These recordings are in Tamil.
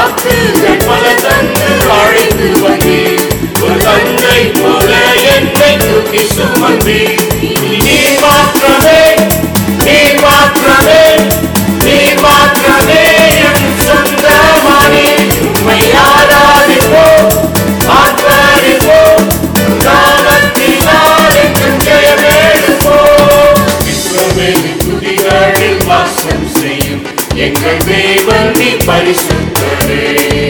வாக்குகள் பல தந்து அழைத்து வந்தீர் ஒரு தந்தை போல என்னை தூக்கி சுமந்தீர் நீ மாற்றமே நீ மாற்றமே நீ மாற்றமே என் சொந்தமானே உம்மை ஆராதிப்போம் ஆத்மாரிப்போம் நாமத்தினால் என்றும் ஜெயமெடுப்போம் இஸ்ரவேலின் துதிகளில் வாசம் செய்யும் எங்கள் தேவன் நீ பரிசுத்தரே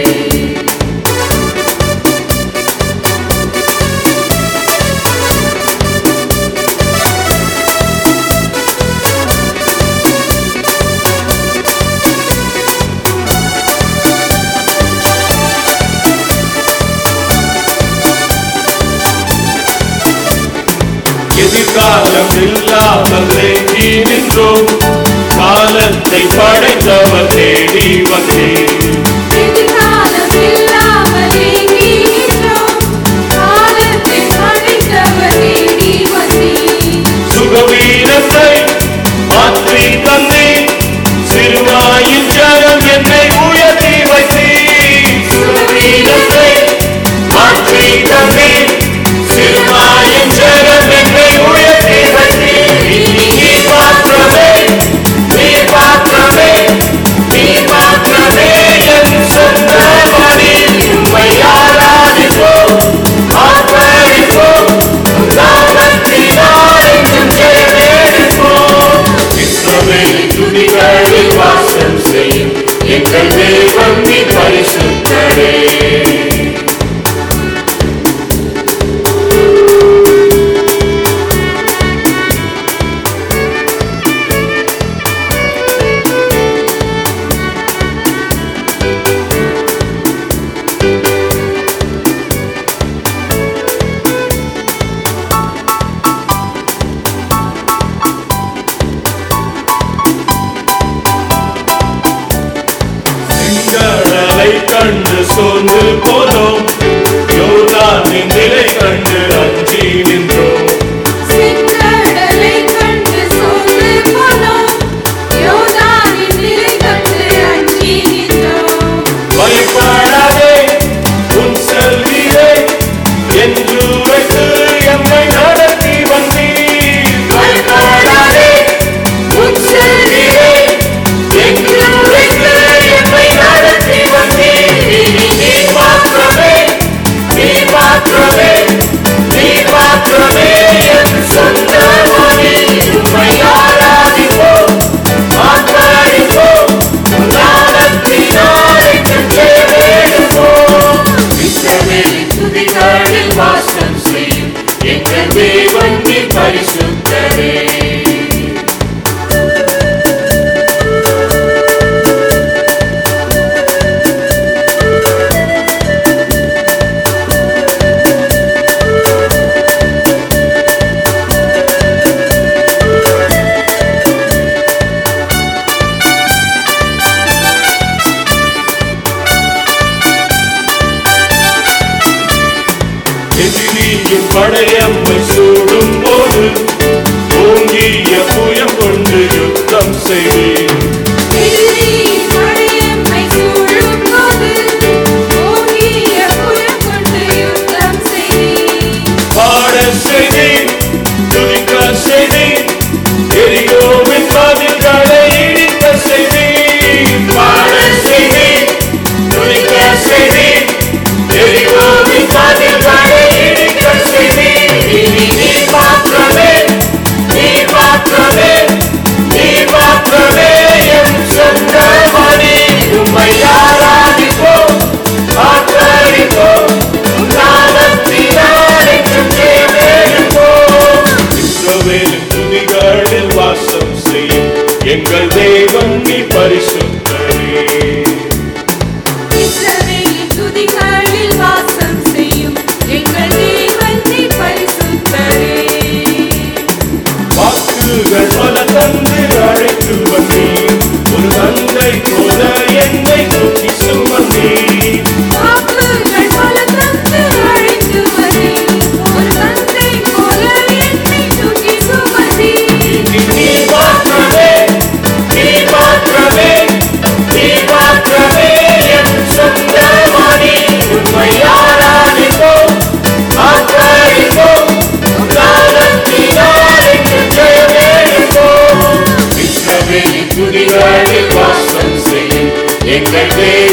எதிர்காலம் இல்லாமல் ஏங்கி நின்றோம் காலத்தை படைத்தவர் தேடி வந்தேன் எதிர்காலம் இல்லாமல் ஏங்கி நின்றோம். காலத்தை படைத்தவர் தேடி வந்தீர். சுகவீனத்தை மாற்றி தந்தேன் சிறுவாயின் ஜனம் என்னை உயர்த்தி வைத்தேன் சுகவீனத்தை மாற்றி தந்தேன் சிறுவாயின் ஜனம் என்னை உயர்த்தி வைத்தேன் நீ மாற்றமே நீ மாற்றமே நீ மாற்றமே என் சொந்தமானே உம்மை ஆராதிப்போம் ஆர்ப்பரிப்போம் நாமத்தினால் என்றும் ஜெயமெடுப்போம் இஸ்ரவேலின் துதிகளில் வாசம் செய்யும் எங்கள் தேவன் நீ பரிசுத்தரே செங்கடலை கண்டு சோர்ந்து போனோம் யோர்தானின் நிலை கண்டு அஞ்சி நின்றோம் செங்கடலை கண்டு சோர்ந்து போனோம். யோர்தானின் நிலை கண்டு அஞ்சி நின்றோம். பயப்படாதே உன் செல்வியே என்று உரைத்து எம்மை நடத்தி வந்தீர் பயப்படாதே உன் செல்வியே என்று உரைத்து எம்மை நடத்தி வந்தீர் நீ மாற்றமே நீ மாற்றமே நீ மாற்றமே என் சொந்தமானே உம்மை ஆராதிப்போம் ஆத்மாரிப்போம் நாமத்தினால் என்றும் ஜெயமெடுப்போம் இஸ்ரவேலின் துதிகளில் வாசம் செய்யும் எங்கள் தேவன் நீ பரிசுத்தரே எதிரியின் படையம்மை சூடும் போது ஓங்கிய புயம் கொண்டு யுத்தம் செய்வீர் எதிரியின் படையெம்மை சூழும் போது, ஓங்கிய புயம் கொண்டு யுத்தம் செய்தீர். பாட செய்தேன் துதிக்க செய்தேன் எரியோவின் மதில்களை இடிக்க செய்தேன் பாட செய்தேன் துதிக்க செய்தேன் எரியோவின் மதில்களை இடிக்க செய்தேன் இனி நீ மாற்றமே நீ மாற்றமே நீ மாற்றமே என் சொந்தமணி உம்மை ஆராதிப்போம் ஆற்றலிப்போம் நாமத்தினால் என்றும் ஜெயமெடுப்போம். இஸ்ரவேலின் துதிகளில் வாசம் செய்யும் எங்கள் தேவன் நீ பரிசுத்தரே இஸ்ரவேலின் துதிகளில் வாசம் செய்யும் எங்கள் தேவன் நீ பரிசுத்தரே. வாக்குகள் பல தந்து அழைத்து வந்தீர் ஒரு தந்தை போல என்னை தூக்கி சுமந்தீர் வாக்குகள் பல தந்து அழைத்து வந்தீர். ஒரு தந்தை போல என்னை தூக்கி சுமந்தீர். நீ மாற்றமே நீ மாற்றமே எங்கள் தேவன்